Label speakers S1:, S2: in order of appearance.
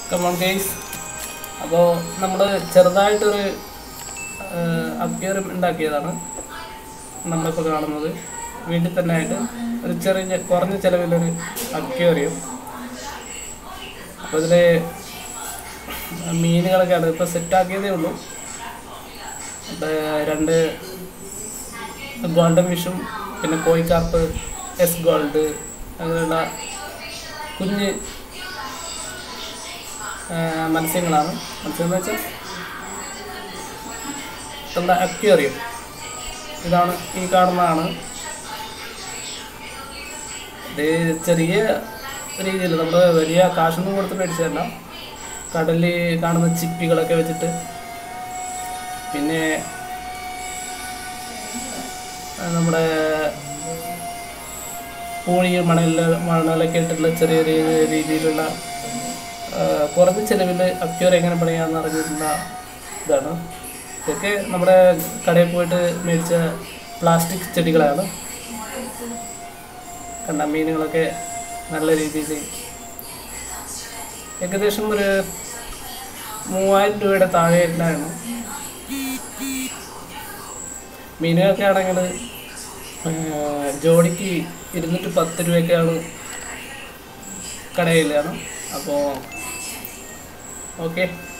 S1: come on guys അപ്പോൾ നമ്മൾ ചെറുതായിട്ടൊരു അക്വേറിയം ഉണ്ടാക്കിയതാണ് നമ്മളിപ്പോൾ കാണുന്നത് വീട്ടിൽ തന്നെ ആയിട്ട് ഒരു ചെറിയ കുറഞ്ഞ ചിലവിലൊരു അക്വേറിയം അപ്പോൾ ഇതിൽ മീനുകളൊക്കെയാണ് ഇപ്പോൾ സെറ്റാക്കിയതേ ഉള്ളൂ അപ്പോൾ രണ്ട് ഗോൾഡൻ ഫിഷും പിന്നെ കോഴിക്കാർപ്പ് എസ് ഗോൾഡ് അങ്ങനെയുള്ള കുഞ്ഞ് ആ, മത്സ്യങ്ങളാണ് മത്സ്യം എന്ന് വെച്ചാൽ ഉള്ള അക്വേറിയം ഇതാണ് ഈ കാണുന്നതാണ് ഇത് ചെറിയ രീതിയിൽ നമ്മൾ വലിയ കാശൊന്നും കൊടുത്ത് മേടിച്ചതല്ല കടലിൽ കാണുന്ന ചിപ്പികളൊക്കെ വെച്ചിട്ട് പിന്നെ ആ, നമ്മുടെ പൂഴി മണലിൽ മണലൊക്കെ ഇട്ടിട്ടുള്ള ചെറിയ ചെറിയ രീതിയിലുള്ള ആ, കുറഞ്ഞ ചിലവിൽ അക്യൂർ എങ്ങനെ പണിയാന്ന് അറിഞ്ഞിട്ടുള്ള ഇതാണ് ഇതൊക്കെ നമ്മുടെ കടയിൽ പോയിട്ട് മേടിച്ച പ്ലാസ്റ്റിക് ചെടികളാണ് കണ്ട മീനുകളൊക്കെ നല്ല രീതിയിൽ ഏകദേശം ഒരു മൂവായിരം രൂപയുടെ താഴെ ഉണ്ടായിരുന്നു മീനുകളൊക്കെ ആണെങ്കിൽ ജോഡിക്ക് ഇരുന്നൂറ്റി പത്ത് രൂപയൊക്കെയാണ് കടയിലാണ് അപ്പോൾ ഓക്കെ